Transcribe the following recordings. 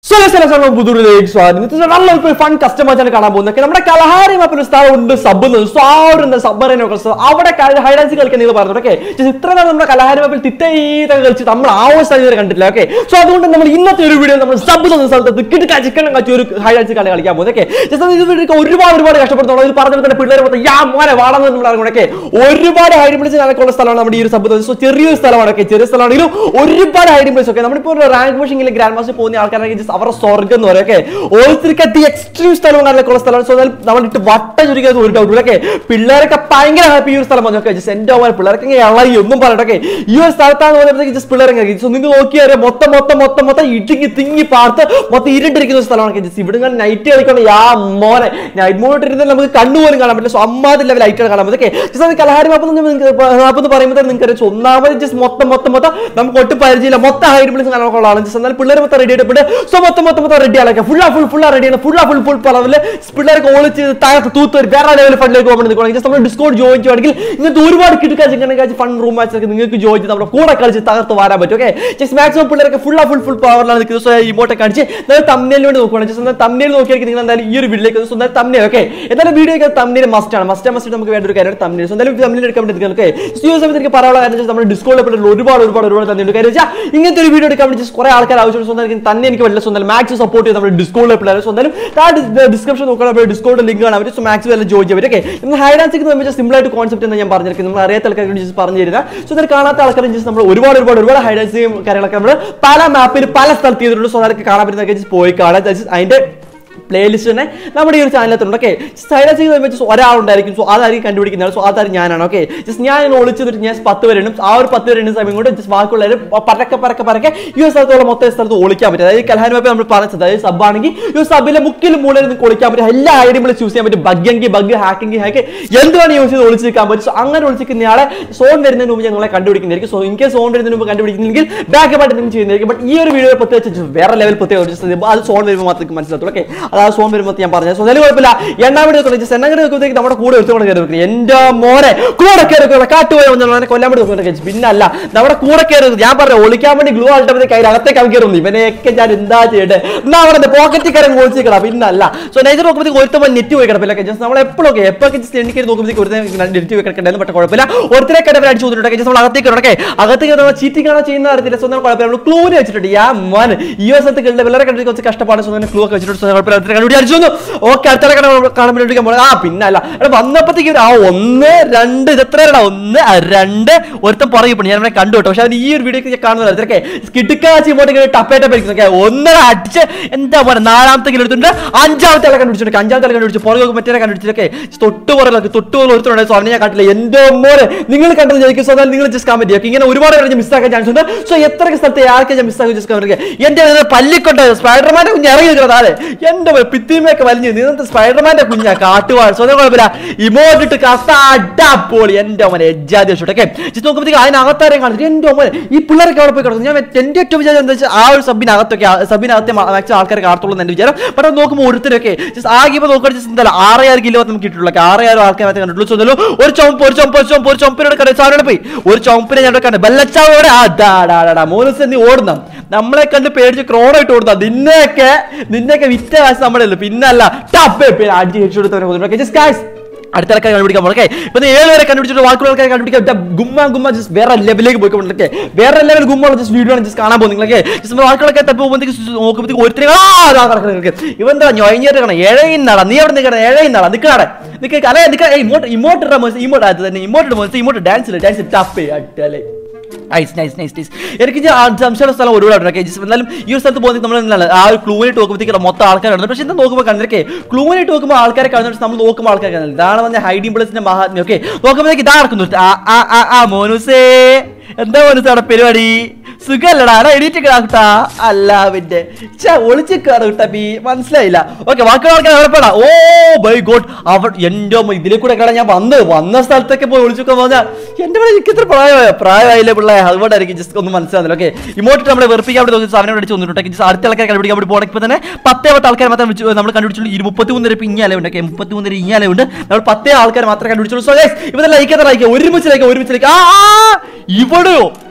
പുതുലേക്ക് സ്വാഗതം ഇന്നത്തെ നല്ലൊരു ഫൺ കസ്റ്റമേഴ്സാണ് കാണാൻ പോകുന്നത് Okay, നമ്മുടെ കലഹാരി മാപ്പിൽ ഒരു സ്ഥലം ഉണ്ട് സബ് സോ ആ ഒരു സബ്ബറിനെ അവിടെ ഹൈഡൻസി കളിക്കാൻ നിങ്ങൾ പറഞ്ഞു ഓക്കെ ഇത്ര നാൾ നമ്മുടെ കലഹാരി മാപ്പിൽ തിത്തീതൊക്കെ കളിച്ച് നമ്മൾ ആ ഒരു സ്ഥലം ഇതുവരെ കണ്ടിട്ടില്ല ഓക്കെ സോ അതുകൊണ്ട് നമ്മൾ ഇന്നത്തെ ഒരു വീഡിയോ നമ്മൾ സബ് എന്ന സ്ഥലത്ത് കിടക്കാൻ ചിക്കൻ കച്ചി ഒരു ഹൈഡൻസി കളി കളിക്കാൻ പോകുന്നത് ഓക്കെ ജസ്റ്റ് ഇത് വീഡിയോ ഒരുപാട് ഒരുപാട് കഷ്ടപ്പെടുന്നു ഇത് പറഞ്ഞപ്പോൾ തന്നെ പിള്ളേർ മൊത്തം യാ മോനെ വാടാന്ന് നമ്മൾ അറിയണൊക്കെ ഒരുപാട് ഹൈഡിംഗ് പ്ലേസ് നടക്കുള്ള സ്ഥലമാണ് നമ്മുടെ ഈ ഒരു സബ് സോ ചെറിയൊരു സ്ഥലമാണ് ഓക്കെ ചെറിയ സ്ഥലമാണെങ്കിലും ഒരുപാട് ഹൈഡിംഗ് പ്ലേസ് ഒക്കെ നമ്മളിപ്പോൾ ഒരു റാങ്ക് പുഷിംഗിൽ ഗ്രാൻഡ് മാസ്റ്റർ പോകുന്ന ആൾക്കാരാണെങ്കിൽ just അവരുടെ സ്വർഗ്ഗം എന്ന് പറയും ഓക്കെ ഓരോരുത്തർക്ക് അതി എക്സ്ട്രീം സ്ഥലവും കാര്യങ്ങളൊക്കെ സ്ഥലമാണ് സോ എന്നാൽ നമ്മൾ ഇട്ട് വട്ട ചുരുക്കിയത് ഒരു ഡൗട്ട് ഓക്കെ പിള്ളേരൊക്കെ ഭയങ്കര ഹാപ്പി ഈ ഒരു സ്ഥലം പറഞ്ഞു ഓക്കെ ജസ്റ്റ് എന്റെ ഓവർ പിള്ളേരൊക്കെ ഇങ്ങനെ ഇളകി ഒന്നും പറയട്ടെ ഓക്കെ ഈ ഒരു സ്ഥലത്താണ് പറയുമ്പോഴത്തേക്ക് ജസ്റ്റ് പിള്ളേരെ സോ നിങ്ങൾ നോക്കിയാൽ മൊത്തം മൊത്തം മൊത്തം മൊത്തം ഇടുങ്ങി തിങ്ങി പാർത്ത് മൊത്തം ഇരുണ്ടിരിക്കുന്ന ഒരു സ്ഥലമാണ് ജസ്റ്റ് ഇവിടെ ഇങ്ങനെ നൈറ്റ് കളിക്കണം യാ മോനെ നൈറ്റ് മോഡ് ഇരുന്നാൽ നമുക്ക് കണ്ണുപോലും കാണാൻ പറ്റില്ല സോ അമ്മാതി ലെവൽ ലൈറ്റുകൾ കാണാൻ പറ്റും ഓക്കെ ജസ്റ്റ് അത് കലഹാരി മാപ്പ് മാപ്പ് എന്ന് പറയുമ്പോൾ നിങ്ങൾക്ക് അറിയാം ഒന്നാമത് ജസ്റ്റ് മൊത്തം മൊത്തം മൊത്തം നമുക്ക് ഒട്ടും പരിചയമില്ല മൊത്തം ഹൈഡ് പ്ലേസ് കാണാനുള്ള ജസ്റ്റ് എന്നാൽ പിള്ളേർ മൊത്തം റെഡി ആയിട്ടുണ്ട് സോ മൊത്തം മൊത്തം മൊത്തം റെഡി ആളൊക്കെ ഫുൾ ഫുൾ ഫുൾ റെഡിയാണ് ഫുൾ ഫുൾ ഫുൾ പലവില് പിള്ളേർക്ക് ഓളിച്ച് തകർത്ത് തൂത്ത് ഒരു വേറെ ലെവൽ ഫണ്ടിലേക്ക് പോകാൻ നിൽക്കുകയാണെങ്കിൽ ജസ്റ്റ് നമ്മൾ ഡിസ്കൗണ്ട് ജോയിൻ ചെയ്യുവാണെങ്കിൽ ഇങ്ങനത്തെ ഒരുപാട് കിട്ടുക chicken catch fun room match ഒക്കെ നിങ്ങൾക്ക് ജോയിൻ ചെയ്ത് നമ്മുടെ കൂടെ കളിച്ച് തകർത്ത് വരാൻ പറ്റും ഓക്കെ ജസ്റ്റ് മാക്സിമം പിള്ളേർക്ക് ഫുൾ ഫുൾ ഫുൾ പവറിലാണ് നിൽക്കുന്നത് സോ ഇമോട്ടെ കാണിച്ച് നിങ്ങൾ തമ്മിലിന് വേണ്ടി നോക്കുകയാണ് ജസ്റ്റ് തമ്മിൽ നോക്കിയാൽ നിങ്ങൾ എന്തായാലും ഈ ഒരു വീഡിയോയിലേക്ക് സോ എന്തായാലും തമ്മിൽ ഓക്കെ എന്തായാലും വീഡിയോ തമ്മിൽ മസ്റ്റ് ആണ് മസ്റ്റ് മസ്റ്റ് നമുക്ക് വേണ്ട ഒരു കാര്യമാണ് തമ്മിൽ സോ എന്തായാലും തമ്മിൽ എടുക്കാൻ വേണ്ടി ഓക്കെ ഈ ഒരു സമയത്ത് എനിക്ക് പറയാനുള്ള കാര്യം വെച്ചാൽ നമ്മുടെ ഡിസ്കൗണ്ട് പെട്ടെന്ന് ഒരുപാട് ഒരുപാട് ഒരുപാട് തന്നെ കാര്യം വെച്ചാൽ ഇങ്ങനത്തെ ഒരു വീഡിയോ എടുക്കാൻ വേണ്ടി just കുറെ ആൾക്കാർ ആവശ്യമുള്ള സ്വന്തം തന്നെ എനിക്ക് വലിയ സ്വന്തം മാക്സ് സപ്പോർട്ട് ചെയ്ത് നമ്മുടെ ഡിസ്കൗണ്ട് പിള്ളേർ സ്വന്തം ഡിസ്ക്രിപ്ഷൻ നോക്കണം നമ്മുടെ ഡിസ്കൗണ്ട് ലിങ്ക് ആണ് അവർ മാക്സ് വല്ല ജോയിൻ ചെയ്യാൻ ഓക്കെ നമ്മൾ ഹൈഡാൻസിക്ക് നമ്മൾ സിമ്പിൾ ആയിട്ട് കോൺസെപ്റ്റ് എന്ന് ഞാൻ പറഞ്ഞിരിക്കുന്നത് നമ്മൾ അറിയാത്ത ആൾക്കാർക്ക് വേണ്ടി just പറഞ്ഞു തരുന്നത് സോ ഇതിൽ കാണാത്ത ആൾക്കാരും ജസ്റ്റ് നമ്മൾ ഒരുപാട് ഒരുപാട് ഒരുപാട് ഹൈഡാൻസിയും കാര്യങ്ങളൊക്കെ നമ്മൾ പല മാപ്പിൽ പല സ്ഥലത്ത് ചെയ്തിട്ടുണ്ട് സോ അതൊക്കെ കാണാൻ പറ്റുന്നതൊക്കെ just പോയി കാണാൻ just അതിന്റെ പ്ലേലിസ്റ്റ് തന്നെ നമ്മുടെ ഈ ഒരു ചാനലത്തുണ്ട് ഓക്കെ സൈലൻസ് ചെയ്ത് വെച്ച് ഒരാളുണ്ടായിരിക്കും സോ അതായിരിക്കും കണ്ടുപിടിക്കുന്നത് സോ അതായിരിക്കും ഞാനാണ് ഓക്കെ ജസ്റ്റ് ഞാൻ ഇങ്ങനെ ഒളിച്ചിട്ട് ഞാൻ പത്ത് പേര് ഉണ്ട് ആ ഒരു പത്ത് പേര് ഉണ്ട് സമയം കൊണ്ട് ജസ്റ്റ് ബാക്കിയുള്ളവർ പരക്കെ പരക്കെ പരക്കെ ഈ ഒരു സ്ഥലത്തോളം മൊത്തം സ്ഥലത്ത് ഒളിക്കാൻ പറ്റും അതായത് കൽഹാൻ മാപ്പ് നമ്മൾ പറഞ്ഞത് അതായത് സബ് ആണെങ്കിൽ ഈ ഒരു സബിലെ മുക്കിലും മൂലയിൽ നിങ്ങൾക്ക് ഒളിക്കാൻ പറ്റും എല്ലാ ഐഡിയും ചൂസ് ചെയ്യാൻ പറ്റും ബഗ്ഗെങ്കിൽ ബഗ് ഹാക്കിംഗ് ഹാക്ക് എന്തുവാണ് യൂസ് ചെയ്ത് ഒളിച്ചിരിക്കാൻ പറ്റും സോ അങ്ങനെ ഒളിച്ചിരിക്കുന്ന ആളെ സോൺ വരുന്നതിന് മുമ്പ് ഞങ്ങളെ കണ്ടുപിടിക്കുന്നതായിരിക്കും സോ ഇൻകേസ് സോൺ വരുന്നതിന് മുമ്പ് കണ്ടുപിടിക്കുന്നെങ്കിൽ ബാക്ക് ആയിട്ട് നിങ്ങൾ ചെയ്യുന്നതായിരിക്കും ബട്ട് ഈ ഒരു വീഡിയോ പ്രത്യേകിച്ച് വേറെ ലെവൽ പ്രത്യേകം അത് സോൺ വരുമ്പോൾ മാത്രമേ മനസ്സിലാത്തുള്ളൂ ഓക്കെ അതായത് സോൺ വരുമ്പോൾ ഞാൻ പറഞ്ഞു സോ എന്തായാലും കുഴപ്പമില്ല എണ്ണാൻ വേണ്ടി നോക്കുന്നത് ജസ്റ്റ് എണ്ണം നോക്കുമ്പോഴത്തേക്ക് നമ്മുടെ കൂടെ ഒരുത്തോടെ കയറി വെക്കുന്നത് എന്റെ മോനെ കൂടെ കയറി വെക്കുന്നത് കാട്ടുപോയ ഒന്നാണ് കൊല്ലാൻ വേണ്ടി നോക്കുന്നത് പിന്നെ അല്ല നമ്മുടെ കൂടെ കയറി ഞാൻ പറഞ്ഞു ഒളിക്കാൻ വേണ്ടി ഗ്ലൂ ആൾട്ടപ്പോഴത്തേക്ക് അതിൽ അകത്തേക്ക് അവൻ കയറുന്നു ഇവനെയൊക്കെ ഞാൻ എന്താ ചെയ്യട്ടെ എന്നാ അവിടെ പോക്കറ്റിൽ കയറി ഒളിച്ചിരിക്കണം പിന്നെ അല്ല സോ നൈസർ നോക്കുമ്പോഴത്തേക്ക് ഒരുത്തമ്മ നെറ്റ് പോയി കിടപ്പില്ല ജസ്റ്റ് നമ്മൾ എപ്പോഴും ഒക്കെ എപ്പോഴൊക്കെ ജസ്റ്റ് എണ്ണിക്കരി നോക്കുമ്പോഴത്തേക്ക് ഒരു നെറ്റ് പോയി കിടക്കണ്ടായിരുന്നു പക്ഷേ കുഴപ്പമില്ല ഒരുത്തരെ കിടപ്പിൽ അടിച്ചു കൊടുത്തിട്ടുണ്ട് ജസ്റ്റ് നമ്മൾ അകത്തേക്ക് കിടക്കെ അകത്തേക്ക് നമ്മൾ ചീറ്റിംഗ് ആണോ ചെയ്യുന്ന അറിയത്തില്ല സോ നമ്മൾ കുഴപ്പമില്ല നമ്മൾ ക്ലൂന് വെച്ചിട്ടുണ്ട് യാ മോൻ ഈ ദിവസത്തെ കളിലെ വളരെ കണ്ടിട്ട് കുറച്ച് കഷ്ടപ്പാട് സോ ക്ലൂ ഒക്കെ വെച്ചിട്ട് so കുഴപ്പമില്ല ഒരുത്തരെ കണ്ടുപിടി അടിച്ചു വന്നു ഓക്കെ അടുത്ത കാണാൻ വേണ്ടി പോണത് ആ പിന്നെ അല്ല എടാ വന്നപ്പോഴത്തേക്ക് ആ ഒന്ന് രണ്ട് ഇത് എത്രയാടാ ഒന്ന് ആ, രണ്ട് ഒരുത്തൻ പുറകെ പോണി ഞാൻ അവനെ കണ്ടു കേട്ടോ പക്ഷെ അവൻ ഈ ഒരു വീഡിയോ ഞാൻ കാണുന്നില്ല ഇതൊക്കെ കിടുക്കാച്ചി ഇങ്ങോട്ട് ഇങ്ങനെ ടപ്പേറ്റ പഠിക്കുന്നു ഒന്നര അടിച്ച് എന്താ പറയുക നാലാമത്തെ കിലോ എടുത്തിട്ടുണ്ട് അഞ്ചാമത്തെ ആളെ കണ്ടുപിടിച്ചിട്ടുണ്ട് അഞ്ചാമത്തെ ആളെ കണ്ടുപിടിച്ചു പുറകെ മറ്റേ കണ്ടുപിടിച്ചൊക്കെ തൊട്ട് പുറകിലൊക്കെ തൊട്ട് പുറകിൽ ഒരുത്തരുണ്ട് സോ അവനെ ഞാൻ കണ്ടില്ല എന്റെ മോനെ നിങ്ങൾ കണ്ടത് ജയിക്കും സോ അതായത് നിങ്ങൾ ജസ്റ്റ് കമന്റ് ചെയ്യുക ഇങ്ങനെ ഒരുപാട് പേര് മിസ്സാക്കാൻ ചാൻസ് ഉണ്ട് സോ എത്രയൊക്കെ സ്ഥലത്ത് ആർക്കെ ഞാൻ മിസ്സാക്കി ജസ്റ്റ് കമന്റ് എന്റെ പല്ലിക്കൊണ്ട് സ്പൈഡർമാന്റെ കുഞ്ഞ് ഇറങ്ങി നിൽക്കുന്നത് ആരെ എന്റെ പിത്തിമയൊക്കെ വലിഞ്ഞു നീന്ത സ്പൈഡർമാന്റെ കുഞ്ഞാ കാട്ടുവാൾ സ്വന്തം കുഴപ്പമില്ല ഇമോട്ടിട്ട് കസ അടാപ്പോളി എന്റെ മോനെ എജ്ജാതി വെച്ചിട്ടൊക്കെ ചിത്രം നോക്കുമ്പോഴത്തേക്ക് അതിനകത്താരെയും കാണിച്ചിട്ട് എന്റെ മോനെ ഈ പിള്ളേരൊക്കെ അവിടെ പോയി കിടന്നു ഞാൻ എന്റെ ഏറ്റവും വിചാരം എന്താ വെച്ചാൽ ആ ഒരു സബിനകത്തൊക്കെ സബിനകത്തെ മാക്സിമം ആൾക്കാർ കാണത്തുള്ളൂ എന്ന് എന്റെ വിചാരം ബട്ട് അത് നോക്കുമ്പോൾ ഒരുത്തരൊക്കെ ജസ്റ്റ് ആകെ നോക്കുക ജസ്റ്റ് എന്താ ആറേഴ് കിലോ നമുക്ക് കിട്ടുള്ളൂ ആറേഴ് ആൾക്കാർ മാത്രമേ കണ്ടിട്ടുള്ളൂ സോ എന്തായാലും ഒരു ചുമപ്പ് ഒരു ചുമപ്പ് ഒരു ചുമപ്പ് ഒരു ചുമപ്പിനോട് കണ്ടു സാറിനോട് പോയി ഒരു ചുമപ്പിനെ ഞാൻ കണ്ടു ബെല്ലച്ചാവോടെ അതാടാടാ മോനസ് നീ ഓടുന്ന നമ്മളെ കണ്ട് പേടിച്ച് ക്രോണായിട്ട് ഓടുന്ന നിന്നെയൊക്കെ നിന്നെയൊക്കെ വിറ്റ കാശ് നമ്മുടെ ഉള്ളൂ പിന്നല്ല ടപ്പേ പേര് അടിച്ച് ഹെഡ് കൊടുത്തവരെ ജസ്റ്റ് ഗൈസ് അടുത്ത ആൾക്കാരെ കണ്ടുപിടിക്കാൻ പോകണം ഓക്കെ ഇപ്പൊ ഏഴ് പേരെ കണ്ടുപിടിച്ചിട്ട് ബാക്കിയുള്ള ആൾക്കാരെ കണ്ടുപിടിക്കാൻ ദാ ഗുമ്മ ഗുമ്മ ജസ്റ്റ് വേറെ ലെവലിലേക്ക് പോയിക്കൊണ്ടൊക്കെ വേറെ ലെവൽ ഗുമ്മുള്ള ജസ്റ്റ് വീഡിയോ ആണ് ജസ്റ്റ് കാണാൻ പോകുന്നത് ജസ്റ്റ് ബാക്കിയുള്ളൊക്കെ തപ്പ് പോകുമ്പോഴത്തേക്ക് നോക്കുമ്പോഴത്തേക്ക് ഒരുത്തരെ ആ അതാ കിടക്കുന്നത് ഇവന്താ ഞൊയഞ്ഞേറ്റ് കാണാം ഏഴയിന്നാടാ നീ അവിടെ നിൽക്കണം ഏഴയിന്നാടാ നിൽക്കണേ നിൽക്കുക അല്ലെ നിൽക്കുക ഇമോട്ട് ഇമോട്ട് ഇടാ മോശം ഇമോട്ട് അത് തന്നെ ഇമോട്ട് മോശം ഇമോട്ട് ഡാൻസ് ഇല്ല ഡാൻസ് ടപ്പ് അല്ലേ നൈസ് നൈസ് നൈസ് നൈസ് എനിക്ക് ഞാൻ സംശയമുള്ള സ്ഥലം ഒരുപാട് ഓക്കെ എന്നാലും ഈ ഒരു സ്ഥലത്ത് പോകുന്നത് നമ്മൾ എന്താണ് ആ ഒരു ക്ലൂവിനായിട്ട് നോക്കുമ്പോഴത്തേക്ക് മൊത്തം ആൾക്കാർ കാണുന്നത് പക്ഷേ എന്താ നോക്കുമ്പോൾ കാണുന്നതൊക്കെ ക്ലൂവിനായിട്ട് നോക്കുമ്പോൾ ആൾക്കാരെ കാണുന്നത് നമ്മൾ നോക്കുമ്പോൾ ആൾക്കാർ കാണുന്നത് ഇതാണ് പറഞ്ഞ ഹൈഡിംഗ് പ്ലേസിന്റെ മഹാത്മ്യം ഓക്കെ നോക്കുമ്പോഴത്തേക്ക് ഇതാ നടക്കുന്നു ആ ആ ആ ആ മോനുസേ എന്താ മോനുസ് അവിടെ പരിപാടി സുഖല്ലടാ എണീറ്റ് കിടാ അല്ല പിന്നെ ചാ ഒളിച്ച് കിട്ടാ ബി മനസ്സിലായില്ല ഓക്കെ ബാക്കിയുള്ള ആൾക്കാർ എവിടെ ഓ ബൈ ഗോഡ് അവർ എന്റെ അമ്മ ഇതിലെ കൂടെ കേടാ ഞാൻ വന്ന് വന്ന സ്ഥലത്തൊക്കെ പോയി ഒളിച്ചൊക്കെ പറഞ്ഞാൽ എന്റെ ഇവിടെ എനിക്ക് ഇത്ര പ്രായമായ പ്രായമായില്ലേ പിള്ളേ അതുകൊണ്ടായിരിക്കും ജസ്റ്റ് ഒന്ന് മനസ്സിലാകുന്നില്ല ഓക്കെ ഇമോട്ട് നമ്മളെ വെറുപ്പിക്കാൻ വേണ്ടി തോന്നി സാധനം അടിച്ച് വന്നിട്ടുണ്ട് ജസ്റ്റ് അടുത്ത ആൾക്കാരെ കണ്ടുപിടിക്കാൻ വേണ്ടി പോകണമെങ്കിൽ തന്നെ പത്തേ പത്ത് ആൾക്കാർ മാത്രം വിളിച്ചു നമ്മൾ കണ്ടുപിടിച്ചുള്ളൂ ഈ മുപ്പത്തി മൂന്നര ഇങ്ങാലെ ഉണ്ട് ഓക്കെ മുപ്പത്തി മൂന്നര ഇങ്ങാലെ ഉണ്ട് നമ്മൾ പത്തേ ആൾക്കാർ മാത്രമേ കണ്ടുപിടിച്ചുള്ളൂ സോ ഗൈസ് ഇവരെ ലൈക്കാത്ത ലൈക്ക് ഒരുമിച്ച് ലൈക്ക് ഒരുമിച്ച് ലൈക്ക് ആ ആ, ഇവിടെയോ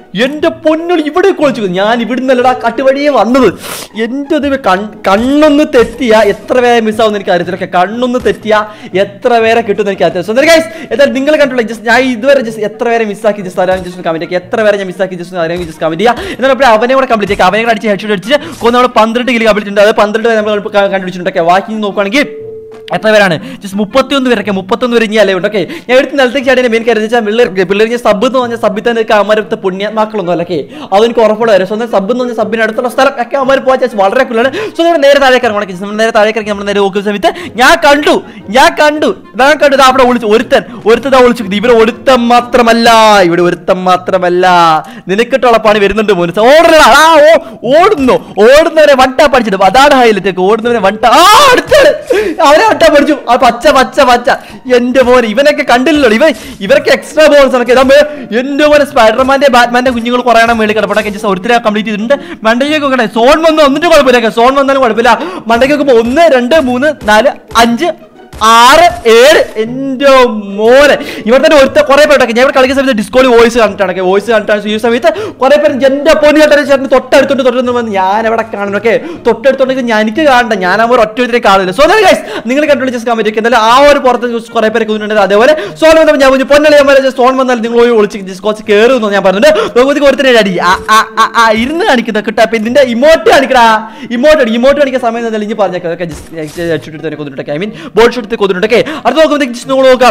എന്റെ പൊന്നോട് ഇവിടെ കുളിച്ചു ഞാൻ ഇവിടുന്ന് അല്ലടാ കട്ടുവഴിയെ വന്നത് എന്റെ ഇത് കൺ കണ്ണൊന്ന് തെറ്റിയ എത്ര പേരെ മിസ്സാവുന്ന എനിക്ക് അറിയത്തില്ല കണ്ണൊന്ന് തെറ്റിയ എത്ര പേരെ കിട്ടുമെന്ന് എനിക്ക് അറിയത്തില്ല സോ ഗൈസ് എന്തായാലും നിങ്ങൾ കണ്ടുള്ള ജസ്റ്റ് ഞാൻ ഇതുവരെ ജസ്റ്റ് എത്ര പേരെ മിസ്സാക്കി ജസ്റ്റ് അറിയാൻ ജസ്റ്റ് കമന്റ് ആക്കി എത്ര പേരെ ഞാൻ മിസ്സാക്കി ജസ്റ്റ് അറിയാൻ ജസ്റ്റ് കമന്റ് ചെയ്യുക എന്നാൽ അപ്പോൾ അവനെ കൂടെ കംപ്ലീറ്റ് ആക്കി അവനെ കൂടെ അടിച്ച് ഹെഡ് അടിച്ച് കൊന്ന് നമ്മൾ പന്ത്രണ്ട് കിലോ കംപ്ലീറ്റ് ഉണ്ട് അത് പന്ത്രണ്ട് പേരെ നമ്മൾ കണ്ടുപിടിച്ചിട്ടുണ്ടൊക്കെ ബാക്കി നോക്കുകയാണെങ്കിൽ എത്ര പേരാണ് ജസ്റ്റ് മുപ്പത്തിയൊന്ന് പേരൊക്കെ മുപ്പത്തൊന്ന് പേര് ഇനി അല്ലേ ഉണ്ട് ഓക്കെ ഞാൻ എടുത്ത് നിലത്തേക്ക് ചാടിയ മെയിൻ കാര്യം വെച്ചാൽ പിള്ളേർ പിള്ളേർ ഞാൻ സബ് എന്ന് പറഞ്ഞ സബ്ബിൽ തന്നെ അമരത്തെ പുണ്യാത്മാക്കളൊന്നും അല്ലക്കെ അതെനിക്ക് ഉറപ്പുള്ള കാര്യം സ്വന്തം സബ് എന്ന് പറഞ്ഞ സബിന് അടുത്തുള്ള സ്ഥലം ഒക്കെ അമർ പോയാൽ വളരെ കൂടുതലാണ് സോ നമ്മൾ നേരെ താഴേക്ക് ഇറങ്ങണം നമ്മൾ നേരെ താഴേക്ക് ഇറങ്ങി നമ്മൾ നേരെ നോക്കുന്ന സമയത്ത് ഞാൻ കണ്ടു ഞാൻ കണ്ടു ഞാൻ കണ്ടു ദാ അവിടെ ഒളിച്ചു ഒരുത്തൻ ഒരുത്തതാ ഒളിച്ചു ഇവിടെ ഒരുത്തൻ മാത്രമല്ല ഇവിടെ ഒരുത്തൻ മാത്രമല്ല നിനക്കിട്ടുള്ള പണി വരുന്നുണ്ട് മോനിസ് ഓടല ആ ഓ ഓടുന്നു ഓടുന്നവരെ വൺ ടാപ്പ് അടിച്ചിട്ട് അതാണ് ഹൈലൈറ്റ് ഒക്കെ ഓടുന്നവരെ വൺ ടാ ആ അടുത്താണ് അവരെ വൺ ടാപ്പ് അടിച്ചു ആ പച്ച പച്ച പച്ച എന്റെ മോനെ ഇവനൊക്കെ കണ്ടില്ലല്ലോ ഇവൻ ഇവരൊക്കെ എക്സ്ട്രാ ബോൾസ് ആണ് ഇതാകുമ്പോ എന്റെ മോനെ സ്പൈഡർമാന്റെ ബാറ്റ്മാന്റെ കുഞ്ഞുങ്ങൾ കുറേ എണ്ണം മേളിൽ കിടപ്പടൊക്കെ ജസ്റ്റ് ഒരുത്തരെ കംപ്ലീറ്റ് ചെയ്തിട്ടുണ്ട് മണ്ടയ്ക്കൊക്കെ നോക്കണേ സോൺ വന്നു ഒന്നിട്ട് കുഴപ്പമില്ല സോൺ വന്നാലും കുഴപ്പമില്ല മണ്ടയ്ക്കൊക്കെ ഒന്ന് രണ്ട് മൂന്ന് നാല് അഞ്ച് ആറ് ഏഴ് എന്റെ മോനെ ഇവിടെ തന്നെ ഒരുത്ത കുറെ പേരൊക്കെ ഞാൻ ഇവിടെ കളിക്കുന്ന സമയത്ത് ഡിസ്കോളി വോയിസ് കണ്ടിട്ടാണ് വോയിസ് കണ്ടിട്ടാണ് ഈ സമയത്ത് കുറെ പേര് എന്റെ പൊന്നി ചേട്ടൻ ചേട്ടൻ തൊട്ടടുത്തോട്ട് തൊട്ടടുത്ത് വന്ന് ഞാൻ എവിടെ കാണണം ഒക്കെ തൊട്ടടുത്തോണ്ടെങ്കിൽ ഞാൻ എനിക്ക് കാണണ്ട ഞാൻ അവർ ഒറ്റ ഒരുത്തരെ കാണില്ല സോ ഗൈസ് നിങ്ങൾ കണ്ടുപിടി ജസ്റ്റ് കമന്റ് ഒക്കെ എന്തായാലും ആ ഒരു പുറത്ത് കുറെ പേര് കുന്നുണ്ട് അതേപോലെ സോൺ വന്നപ്പോൾ ഞാൻ പറഞ്ഞു പൊന്നളി ഞാൻ സോൺ വന്നാൽ നിങ്ങൾ പോയി ഒളിച്ച് ഡിസ് കോച്ച് കയറുന്നു ഞാൻ പറഞ്ഞിട്ട് ബഹുമതിക്ക് ഒരുത്തരെ അടി ആ ആ ആ, ആ ഇരുന്ന് കാണിക്കുന്ന കിട്ടാ അപ്പൊ ഇതിന്റെ ഇമോട്ട് കാണിക്കടാ ഇമോട്ട് അടി ഇമോട്ട് കാണിക്കുന്ന സമയം എന്തായാലും ഇനി പറഞ്ഞേക്കാം അതൊക്കെ ജസ്റ്റ് കൊന്നിട്ടൊക്കെ ഐ മീൻ ബോൾ ഷൂട്ട് കൊന്നിട്ടൊക്കെ അടുത്ത് നോക്കുമ്പോൾ ജസ്റ്റ് നിങ്ങൾ നോക്കാം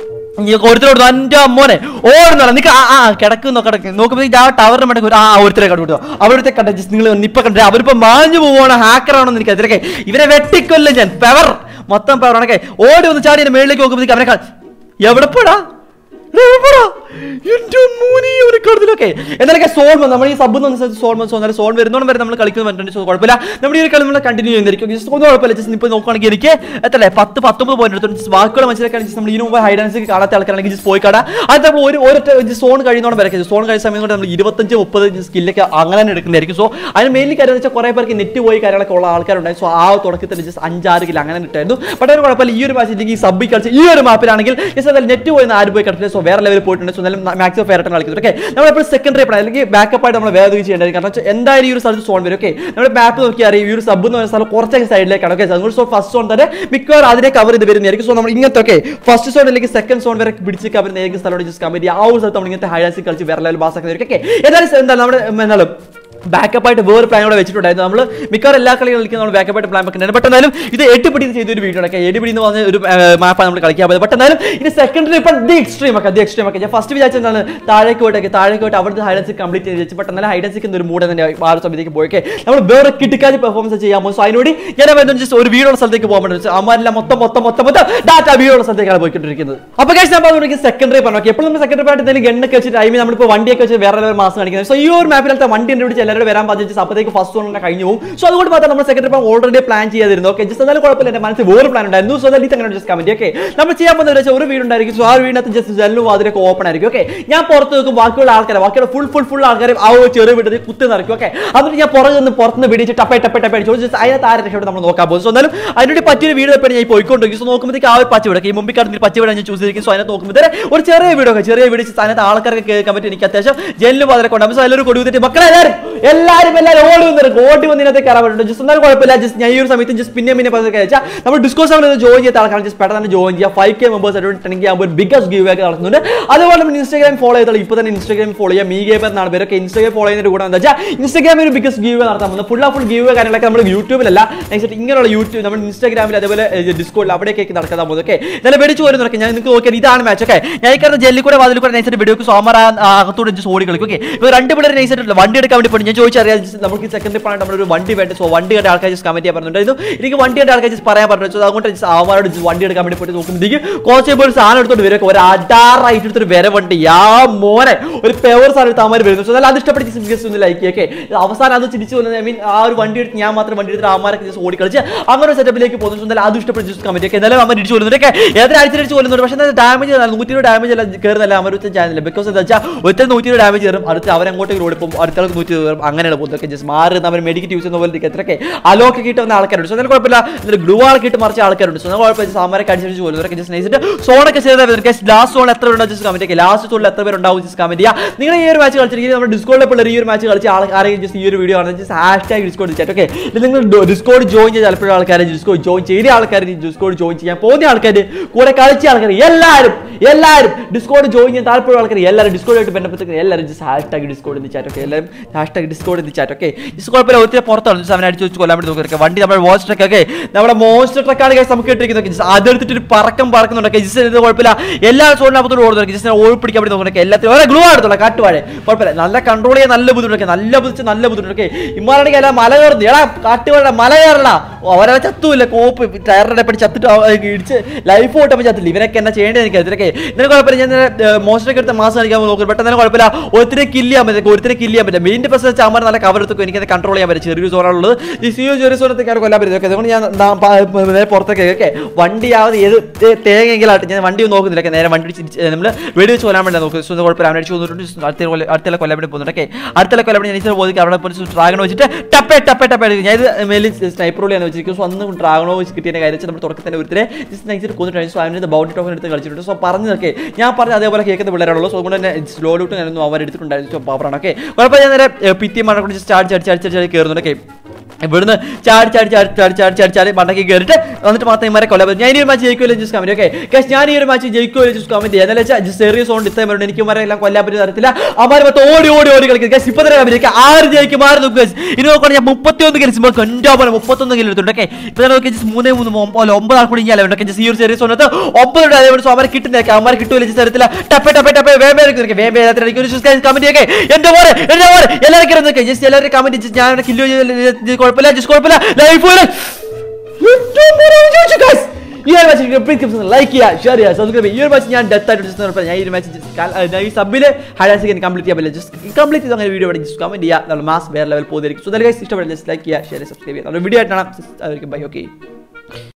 ഈ ഒരുത്തരോട് എൻ്റെ അമ്മോനെ ഓടുന്നല്ല നിക്ക് ആ ആ കിടക്കുന്നോ കിടക്കുന്നു നോക്കുമ്പോൾ ആ ടവറിന് മടങ്ങി ആ ഒരുത്തരെ കണ്ടു അവിടുത്തെ കണ്ട ജസ്റ്റ് നിങ്ങൾ ഇപ്പൊ കണ്ടേ അവരിപ്പോ മാഞ്ഞു പോവാണ് ഹാക്കറാണോ എനിക്ക് അതിലൊക്കെ ഇവരെ വെട്ടിക്കൊല്ലും ഞാൻ പെവർ മൊത്തം പെവർ ആണൊക്കെ ഓടി ഒന്ന് ചാടി എന്റെ മേളിലേക്ക് നോക്കുമ്പോഴത്തേക്ക് അവനെ കാ- എവിടെ പോടാ എവിടെ പോടാ? എൻ്റെ മോനെ അവനെ കാണുന്നില്ലൊക്കെ എന്നാലൊക്കെ സോൺ വന്നു നമ്മൾ ഈ സബ് സോൺ വന്നു സോൺ സോൺ വരുന്നോണം വരെ നമ്മൾ കളിക്കുന്ന പറഞ്ഞിട്ടുണ്ട് സോ കുഴപ്പമില്ല നമ്മുടെ ഈ ഒരു കളി നമ്മൾ കണ്ടിന്യൂ ചെയ്യുന്നതായിരിക്കും ജസ്റ്റ് ഒന്നും കുഴപ്പമില്ല ജസ്റ്റ് ഇപ്പോൾ നോക്കുകയാണെങ്കിൽ എനിക്ക് എത്രല്ലേ പത്ത് പത്തൊമ്പത് പോയിന്റ് എടുത്തു ബാക്കിയുള്ള മനസ്സിലാക്കുകയാണെങ്കിൽ നമ്മൾ ഇതിനു മുമ്പ് ഹൈഡൻസ് കാണാത്ത ആൾക്കാരാണെങ്കിൽ ജസ്റ്റ് പോയി കാണാം അത് നമ്മൾ ഒരു ഒരൊറ്റ സോൺ കഴിയുന്നോണം വരെ സോൺ കഴിച്ച സമയം കൊണ്ട് നമ്മൾ ഇരുപത്തഞ്ച് മുപ്പത് സ്കില്ലൊക്കെ അങ്ങനെ തന്നെ എടുക്കുന്നതായിരിക്കും സോ അതിന് മെയിൻലി കാര്യം വെച്ചാൽ കുറേ പേർക്ക് നെറ്റ് പോയി കാര്യങ്ങളൊക്കെ ഉള്ള ആൾക്കാരുണ്ടായി സോ ആ തുടക്കത്തിൽ ജസ്റ്റ് അഞ്ചാറ് കിലോ അങ്ങനെ ഇട്ടായിരുന്നു ബട്ട് ഒരു കുഴപ്പമില്ല ഈ ഒരു മാച്ചിലേക്ക് ഈ സബ് കളിച്ച് ഈ ഒരു മാപ്പിലാണെങ്കിൽ ജസ്റ്റ് എന്തായാലും നെറ്റ് പോയി ആരും പോയി കളിച്ചില്ല സോ വേറെ ലെവലിൽ പോയിട്ടുണ്ട് സോ എന്നാലും മാക്സിമം ഫെയർ ആയിട്ട് കളിക്കുന്നത് ഓക്കെ നമ്മളെപ്പോൾ സെക്കൻഡറി പ്ലാൻ അല്ലെങ്കിൽ ബാക്കപ്പ് ആയിട്ട് നമ്മൾ വേറെ എന്തെങ്കിലും ചെയ്യേണ്ടത് കാരണം വെച്ചാൽ എന്തായാലും ഈ ഒരു സ്ഥലത്ത് സോൺ വരും ഓക്കെ നമ്മൾ മാപ്പ് നോക്കി അറിയാം ഈ ഒരു സബ് എന്ന് പറയുന്ന സ്ഥലം കുറച്ചൊക്കെ സൈഡിലേക്കാണ് ഓക്കെ അതുകൊണ്ട് സോ ഫസ്റ്റ് സോൺ തന്നെ മിക്കവാറും അതിനെ കവർ ചെയ്ത് വരുന്നതായിരിക്കും സോ നമ്മൾ ഇങ്ങനത്തെ ഒക്കെ ഫസ്റ്റ് സോൺ അല്ലെങ്കിൽ സെക്കൻഡ് സോൺ വരെ പിടിച്ച് കവർ ചെയ്യുന്ന സ്ഥലത്തോട് ജസ്റ്റ് കമ്പനി ആ ഒരു സ്ഥലത്ത് നമ്മൾ ഇങ്ങനത്തെ ഹൈഡാസി കളിച്ച് വേറെ ലെവൽ പാസ് ആക്കുന്നതായിരിക്കും ഓക്കെ ഏതായാലും എന്താണ് നമ്മുടെ എന്നാലും ബാക്കപ്പ് ആയിട്ട് വേറെ പ്ലാൻ കൂടെ വെച്ചിട്ടുണ്ടായിരുന്നു നമ്മൾ മിക്കവാറും എല്ലാ കളികളും കളിക്കുന്ന നമ്മൾ ബാക്കപ്പ് ആയിട്ട് പ്ലാൻ വെക്കുന്നുണ്ട് ബട്ട് എന്നാലും ഇത് എട്ട് പിടി ചെയ്ത ഒരു വീഡിയോ ഒക്കെ എട്ട് പിടി എന്ന് പറഞ്ഞ ഒരു മാപ്പാണ് നമ്മൾ കളിക്കാൻ പോയത് ബട്ട് എന്നാലും ഇത് സെക്കൻഡറി ഇപ്പം ദി എക്സ്ട്രീം ഒക്കെ ദി എക്സ്ട്രീം ഒക്കെ ഞാൻ ഫസ്റ്റ് വിചാരിച്ചത് എന്താണ് താഴേക്ക് പോയിട്ടൊക്കെ താഴേക്ക് പോയിട്ട് അവിടുത്തെ ഹൈഡൻസ് കംപ്ലീറ്റ് ചെയ്ത് വെച്ച് ബട്ട് എന്നാലും ഹൈഡൻസിക്ക് ഒരു മൂഡ് തന്നെ ആ ഒരു സമയത്തേക്ക് പോയൊക്കെ നമ്മൾ വേറെ കിട്ടിക്കാതി പെർഫോമൻസ് ചെയ്യാൻ പോകും സോ അതിനോട് ഞാൻ വരുന്നത് ജസ്റ്റ് ഒരു വീഡിയോ സ്ഥലത്തേക്ക് പോകാൻ പറ്റും അമ്മരെല്ലാം മൊത്തം മൊത്തം മൊത്തം മൊത്തം ഡാറ്റ വീഡിയോ സ്ഥലത്തേക്കാണ് പോയിക്കൊണ്ടിരിക്കുന്നത് അപ്പോൾ കഴിച്ച് ഞാൻ പറഞ്ഞു സെക്കൻഡറി പറഞ്ഞു എപ്പോഴും നമ്മൾ സെക്കൻഡറി ആയിട്ട് എന്തെങ്കിലും ഗണ്ണൊക്കെ വെച്ചിട്ട് ഐ മീൻ നമ്മളിപ്പോൾ വണ്ടിയൊക്കെ വെച്ച് വേറെ ലെവൽ മാസം കാണിക്കുന്നത് സോ ഈ ഒരു മാപ്പിലത്തെ വണ്ടി കണ്ടുപിടിച്ച് എല്ലാവരും വരാൻ പറ്റിച്ച് അപ്പോഴത്തേക്ക് ഫസ്റ്റ് വൺ കഴിഞ്ഞു പോകും സോ അതുകൊണ്ട് മാത്രം നമ്മൾ സെക്കൻഡറി പ്ലാൻ ഓൾറെഡി പ്ലാൻ ചെയ്തിരുന്നു ഓക്കെ ജസ്റ്റ് എന്നാലും കുഴപ്പമില്ല എൻ്റെ മനസ്സിൽ വേറെ പ്ലാൻ ഉണ്ടായിരുന്നു സോ അതായത് അങ്ങനെ ജസ്റ്റ് കമന്റ് ഓക്കെ നമ്മൾ ചെയ്യാൻ പോകുന്നത് വെച്ചാൽ ഒരു വീട് ഉണ്ടായിരിക്കും സോ ആ വീടിനകത്ത് ജസ്റ്റ് ജനലും അതിലൊക്കെ ഓപ്പൺ ആയിരിക്കും ഓക്കെ ഞാൻ പുറത്ത് നിൽക്കും ബാക്കിയുള്ള ആൾക്കാരെ ബാക്കിയുള്ള ഫുൾ ഫുൾ ഫുൾ ആൾക്കാരെ ആ ഒരു ചെറിയ വീട്ടിൽ കുത്തി നിറയ്ക്കും ഓക്കെ എന്നിട്ട് ഞാൻ പുറകെ നിന്ന് പുറത്തുനിന്ന് പിടിച്ച് ടപ്പേ ടപ്പേ ടപ്പേ അടിച്ചു ജസ്റ്റ് അതിനകത്ത് ആരെ രക്ഷപ്പെട്ട് നമ്മൾ നോക്കാൻ പോകും സോ എന്നാലും അതിനോട് പറ്റിയൊരു വീട് എപ്പോഴും ഞാൻ പോയിക്കൊണ്ടിരിക്കും സോ നോക്കുമ്പോഴത്തേക്ക് ആ ഒരു പച്ച വീട് ഈ മുമ്പിൽ കടന്നിൽ പച്ച വീട് ഞാൻ ചൂസ് ചെയ്തിരിക്കും സോ അതിനകത്ത് നോക്കുമ്പോൾ ഒരു ചെറിയ വീടൊക്കെ ചെറിയ വീട് അതിനകത്ത് ആൾക്കാർക്ക് കേൾക്കാൻ പറ്റും എനിക്ക് അത്യാവശ്യം ജനലും അതിലൊക്കെ ഉണ്ടാകും സോ എല്ലാവരും കൊടി കുത്തിട്ട് മക്കളെ എല്ലാവരും എല്ലാവരും എല്ലാവരും ഓടി വന്നിട്ട് ഓടി വന്ന് ഇതിനകത്ത് കയറാൻ പറ്റും ജസ്റ്റ് എന്നാലും കുഴപ്പമില്ല ജസ്റ്റ് ഞാൻ ഈ ഒരു സമയത്ത് ജസ്റ്റ് പിന്നെ പിന്നെ പറഞ്ഞ വെച്ചാൽ നമ്മൾ ഡിസ്കോസ് ആവുന്നത് ജോയിൻ ചെയ്ത ആൾക്കാണ് ജസ്റ്റ് പെട്ടെന്ന് തന്നെ ജോയിൻ ചെയ്യുക ഫൈവ് കെ മെമ്പേഴ്സ് ആയിട്ടുണ്ടെങ്കിൽ ആകുമ്പോൾ ബിഗസ്റ്റ് ഗീവ് ഒക്കെ നടത്തുന്നുണ്ട് അതുപോലെ നമ്മൾ ഇൻസ്റ്റാഗ്രാം ഫോളോ ചെയ്താൽ ഇപ്പോൾ തന്നെ ഇൻസ്റ്റാഗ്രാം ഫോളോ ചെയ്യുക മീ ഗെയിം എന്നാണ് പേരൊക്കെ ഇൻസ്റ്റാഗ്രാം ഫോളോ ചെയ്യുന്നതിന്റെ കൂടെ എന്താ വെച്ചാൽ ഇൻസ്റ്റാഗ്രാമിൽ ഒരു ബിഗസ്റ്റ് ഗീവ് നടത്താൻ പോകുന്നത് ഫുൾ ആ ഫുൾ ഗീവ് കാര്യങ്ങളൊക്കെ നമ്മൾ യൂട്യൂബിലല്ല നെക്സ്റ്റ് ഇങ്ങനെയുള്ള യൂട്യൂബ് നമ്മൾ ഇൻസ്റ്റാഗ്രാമിൽ അതേപോലെ ഡിസ്കോഡിൽ അവിടെയൊക്കെ നടക്കാൻ പോകുന്നത് ഓക്കെ എന്നാലും മേടിച്ച് പോരുന്നതൊക്കെ ഞാൻ നിങ്ങൾക്ക് നോക്കിയാൽ ഇതാണ് മാച്ച് ഒക്കെ ഞാൻ ഈ കാരണം ജെല്ലി കൂടെ വാതിൽ കൂടെ നൈസായിട്ട് വീഡിയോക്ക് സോമർ അകത്തോടെ ജസ്റ്റ് ഓടി കളിക്കും ഓക്കെ ഇപ്പോൾ രണ്ട് പിള്ളേർ നൈസായിട്ട് വണ്ടി എടുക്കാൻ വേണ്ടി പോയി ഞാൻ ചോദിച്ചറിയാം just നമുക്ക് സെക്കൻഡറി പാണ് നമ്മളൊരു വണ്ടി വേണ്ട സോ വണ്ടി കണ്ട ആൾക്കാർ ജസ്റ്റ് കമന്റ് ചെയ്യാൻ പറഞ്ഞിട്ടുണ്ടായിരുന്നു എനിക്ക് വണ്ടി കണ്ട ആൾക്കാർ ജസ്റ്റ് പറയാൻ പറഞ്ഞു സോ അതുകൊണ്ട് just അവന്മാരോട് just വണ്ടി എടുക്കാൻ വേണ്ടി പോയിട്ട് നോക്കുമ്പോഴത്തേക്ക് കോൺസ്റ്റബിൾ സാധനം എടുത്തോണ്ട് വരും ഒരു അടാറായിട്ട് എടുത്തൊരു വര വണ്ടി യാ മോനെ ഒരു പെവർ സാധനം എടുത്ത് അവന്മാർ വരുന്നു സോ അത് ഇഷ്ടപ്പെട്ട് ജസ്റ്റ് ഒന്ന് ലൈക്ക് ഓക്കെ അവസാനം അത് ചിരിച്ചു വന്നത് ഐ മീൻ ആ ഒരു വണ്ടി എടുത്ത് ഞാൻ മാത്രം വണ്ടി എടുത്ത് അവന്മാരൊക്കെ ജസ്റ്റ് ഓടി കളിച്ച് അങ്ങനെ ഒരു സെറ്റപ്പിലേക്ക് പോകുന്നു സോ അത് ഇഷ്ടപ്പെട്ട് ജസ്റ്റ് കമന്റ് ഒക്കെ എന്നാലും അവർ ഇടിച്ചു കൊല്ലുന്നുണ്ട് ഒക്കെ ഏതൊരു ആഴ്ച ഇടിച്ചു കൊല്ലുന്നുണ്ട് പക്ഷേ ഡാമേജ് നൂറ്റി ഇരുപത് ഡാമേജ് അല്ല കയറുന്നില്ല അവർ ചാനൽ ബിക്കോസ് എന്താ വെച്ചാൽ ഒറ്റ നൂറ്റി ഇരുപത് ഡാമേജ് കയറും അടുത്ത് അവരങ്ങോട്ടേക്ക് ഓടി പോകും അടുത്ത ആൾക്ക് നൂറ്റി കയറും അങ്ങനെയാണ് പോകുന്നത് ജസ്റ്റ് മാറി നമ്മൾ മെഡിക്കറ്റ് യൂസ് ചെയ്യുന്ന പോലെ ഇരിക്കും എത്രയൊക്കെ അലോക്ക് കിട്ടുന്ന വന്ന ആൾക്കാരുണ്ട് സോ അതിന് കുഴപ്പമില്ല എന്നിട്ട് ഗ്ലൂ ആൾക്ക് ഇട്ട് മറിച്ച ആൾക്കാരുണ്ട് സോ എന്നാൽ കുഴപ്പമില്ല സാമാരൊക്കെ അടിച്ചടിച്ച് പോകുന്നു ഇവരൊക്കെ ജസ്റ്റ് നയിച്ചിട്ട് സോണൊക്കെ ചെയ്താൽ ലാസ്റ്റ് സോൺ എത്ര ഉണ്ടോ ജസ്റ്റ് കമന്റ് ലാസ്റ്റ് സോണിൽ എത്ര പേരുണ്ടാവും ജസ്റ്റ് കമന്റ് ചെയ്യുക നിങ്ങൾ ഈ ഒരു മാച്ച് കളിച്ചിരിക്കുന്നത് നമ്മുടെ ഡിസ്കോഡിലെ പിള്ളേർ ഈ ഒരു മാച്ച് കളിച്ച് ആൾ ആരെങ്കിലും ജസ്റ്റ് ഈ ഒരു വീഡിയോ ആണ് just hashtag Discord chat okay ഇത് നിങ്ങൾ ഡിസ്കോഡ് ജോയിൻ ചെയ്ത ചിലപ്പോഴും ആൾക്കാർ ഡിസ്കോഡ് ജോയിൻ ചെയ്ത ആൾക്കാർ ഡിസ്കോഡ് ജോയിൻ ചെയ്യാൻ പോകുന്ന ആൾക്കാർ കൂടെ കളിച്ച ആൾക്കാർ എല്ലാവരും എല്ലാവരും ഡിസ്കോഡ് ജോയിൻ ചെയ്യാൻ താല്പര്യം ആൾക്കാർ എല്ലാവരും ഡിസ്കോഡായിട്ട് ബന്ധപ്പെട്ട് എല്ലാവരും ജസ്റ്റ് ഹാഷ് ടാഗ് ഡിസ്കോഡ് എന്ന് ചാറ്റ് ഓക്കെ എല്ലാവരും ഹാഷ് ടാഗ് ഡിസ്കോഡ് എന്ന് ചാറ്റ് ഓക്കെ ജസ്റ്റ് കുഴപ്പമില്ല ഒത്തിരി പുറത്താണ് ജസ്റ്റ് അവനെ അടിച്ച് വെച്ച് കൊല്ലാൻ വേണ്ടി നോക്കി വണ്ടി നമ്മുടെ മോൺസ്റ്റർ ട്രക്ക് ഒക്കെ നമ്മുടെ മോൺസ്റ്റർ ട്രക്കാണ് guys നമുക്ക് ഇട്ടിരിക്കുന്നത് ജസ്റ്റ് അതെടുത്തിട്ട് ഒരു പറക്കം പറക്കുന്നുണ്ട് ജസ്റ്റ് ഇത് കുഴപ്പമില്ല എല്ലാ സോണിനകത്തോട് ഓടുന്നു ജസ്റ്റ് ഓൾ പിടിക്കാൻ വേണ്ടി നോക്കുന്നുണ്ട് എല്ലാത്തിനും ഓരോ ഗ്ലൂ എടുത്തോളാം കാട്ടുവാഴ കുഴപ്പമില്ല നല്ല കൺട്രോൾ ചെയ്യാൻ നല്ല ബുദ്ധിമുട്ടൊക്കെ നല്ല ബുദ്ധിച്ച് നല്ല ബുദ്ധിമുട്ടൊക്കെ ഇമ്മാണെങ്കിൽ അല്ല മല കയറുന്നു എടാ കാട്ടുവാഴ മല കയറണ അവരെ ചത്തൂല്ല കോപ്പ് ടയറിനെ പിടിച്ച് ചത്തിട്ട് അവ- ഇടിച്ച് ലൈഫ് ഓട്ടപ്പോൾ ചത്തില്ല ഇവനൊക്കെ എന്നാ ചെയ്യേണ്ടത് എനിക്ക് ഇതിനൊക്കെ ഇതിന് കുഴപ്പമില്ല ഞാൻ മോസ്റ്ററൊക്കെ എടുത്ത് മാസം കളിക്കാൻ നോക്കും പെട്ടെന്ന് തന്നെ കുഴപ്പമില്ല ഒരുത്തിനെ കില്ല് ചെയ്യാൻ പറ്റില്ല ഒരുത്തിനെ കില്ല് ചെയ്യാൻ പറ്റില്ല മെയിൻ്റെ പ്രശ്നം വെച്ചാൽ അമ്മ നല്ല കവർ എടുത്തൊക്കെ എനിക്ക് കൺട്രോൾ ചെയ്യാൻ പറ്റും ചെറിയൊരു സോണുള്ളത് ഈ സിയോ ചെറിയ സോണത്തേക്കാണ് കൊല്ലാൻ പറ്റും ഓക്കെ അതുകൊണ്ട് ഞാൻ ദാ പ- പ- നേരെ പുറത്തേക്ക് ഓക്കെ വണ്ടിയാவது ഏത് തേ- തേങ്ങയെങ്കിലാട്ടെ ഞാൻ വണ്ടി ഒന്നും നോക്കുന്നില്ല okay, നേരെ വണ്ടി നമ്മൾ വെടി വെച്ച് കൊല്ലാൻ വേണ്ടി നോക്കും സോ കുഴപ്പമില്ല അവനെ അടിച്ച് കൊന്നിട്ടുണ്ട് അടുത്ത കൊല്ല അടുത്ത കൊല്ലാൻ വേണ്ടി പോകുന്നുണ്ട് ഓക്കെ അടുത്ത കൊല്ലാൻ വേണ്ടി ഞാൻ ഇച്ചിരി പോയി അവിടെ പോയി ഡ്രാഗൺ വെച്ചിട്ട് ടപ്പേ ടപ്പേ ടപ്പേ എടുക്കും ഞാൻ ഇത് മേലിൽ സ്നൈപ്പർ ആണ് വെച്ചിരിക്കും സോ അന്ന് ഡ്രാഗണോ വെച്ച് കിട്ടിയ കാര്യം വെച്ചാൽ നമ്മൾ തുടക്കത്തിൽ തന്നെ ഒരുത്തരെ ജസ്റ്റ് നൈസിട്ട് കൊന്നിട്ട് സോ അവൻ്റെ ബൗണ്ടി ടോക്കൺ എടുത്ത് കളിച്ചിട്ടുണ്ട് സോ പറഞ്ഞതൊക്കെ ഞാൻ പറഞ്ഞ അതേപോലെ കേൾക്കുന്ന പിള്ളേരാണല്ലോ സോ അതുകൊണ്ട് തന്നെ സ്ലോ ലൂട്ട് ഞാനൊന്നും അവർ എടുത്തിട്ടുണ്ടായിരുന്നു സോ പവറാണ് ഓക്കെ കുഴപ്പമില്ല ഞാൻ നേരെ പിറ്റി മണ്ണ കൊണ്ട് ചാടി ചാടി ചാടി ചാടി ചാടി കയറുന്നുണ്ട് ഓക്കെ ഇവിടുന്ന് ചാടി ചാടി ചാടി ചാടി ചാടി ചാടി ചാടി മണ്ടയ്ക്ക് കയറിയിട്ട് എന്നിട്ട് മാത്രം ഇമാരെ കൊല്ലാൻ പറ്റും ഞാൻ ഈ ഒരു മാച്ച് ജയിക്കുമല്ലോ ജസ്റ്റ് കമന്റ് ഓക്കെ ഗസ് ഞാൻ ഈ ഒരു മാച്ച് ജയിക്കുമല്ലോ ജസ്റ്റ് കമന്റ് ചെയ്യാം എന്നാലും വെച്ചാൽ സെറിയസ് കൊണ്ട് ഇത്രയും പേരുണ്ട് എനിക്ക് ഇമാരെ എല്ലാം കൊല്ലാൻ പറ്റുന്ന തരത്തില്ല അമാര് മൊത്തം ഓടി ഓടി ഓടി കളിക്കും ഗസ് ഇപ്പൊ തന്നെ കമന്റ് ആറ് ജയിക്കും ആറ് നോക്കുക ഗസ് ഇനി നോക്കുകയാണെങ്കിൽ ഞാൻ മുപ്പത്തിയൊന്ന് കിലോ കണ്ടോ പോലെ മുപ്പത്തൊന്ന് കിലോ എടുത്തുണ്ട് ഓക്കെ ഇപ്പൊ തന്നെ നോക്കി ജസ്റ്റ് മൂന്നേ മൂന്ന് ഒമ്പ- അല്ല, ഒമ്പത് ആൾ കൂടി ഇങ്ങനെ ഉണ്ട് ജസ്റ്റ് ഈ ഒരു സെറിയസ് വന്നിട്ട് ഒമ്പത് ഉണ്ട് അതേപോലെ സോ അവരെ കിട്ടുന്നേക്കെ അവന്മാർ കിട്ടൂല ജസ്റ്റ് തരത്തില്ല ടപ്പേ ടപ്പേ ടപ്പേ വേമ്പേ എടുക്കും വേമ്പേ കമന്റ് ഒക്കെ എന്റെ പോലെ എന്റെ പോലെ എല്ലാവരും കിടന്നൊക്കെ ജസ്റ്റ് എല്ലാവരും കമന്റ് ഞാൻ കില്ലോ കുഴപ്പമില്ല ജസ്റ്റ് കുഴപ്പമില്ല ലൈഫ് ഈ ഒരു മാച്ച് ലൈക്ക് ചെയ്യുക ഷെയർ ചെയ്യുക സബ്സ്ക്രൈബ് ഈ ഒരു മാച്ച് ഞാൻ ഡെത്ത് ആയിട്ട് just നിർത്താം. ഞാൻ ഈ ഒരു മാച്ച് ഈ സബില് ഹൈഡാൻസ് കംപ്ലീറ്റ് ചെയ്യാൻ പറ്റില്ല ജസ്റ്റ് കംപ്ലീറ്റ് ചെയ്ത് അങ്ങനെ വീഡിയോ ജസ്റ്റ് കമന്റ് ചെയ്യുക നമ്മൾ മാസ് വേറെ ലെവൽ പോകുന്നതായിരിക്കും സോ ദാറ്റ് ഗൈസ് ഇഷ്ടപ്പെടില്ല ജസ്റ്റ് ലൈക്ക് ചെയ്യുക ഷെയർ സബ്സ്ക്രൈബ് ചെയ്യുക നമ്മുടെ വീഡിയോ ആയിട്ടാണ് അവർക്ക് ബൈ ഓക്കെ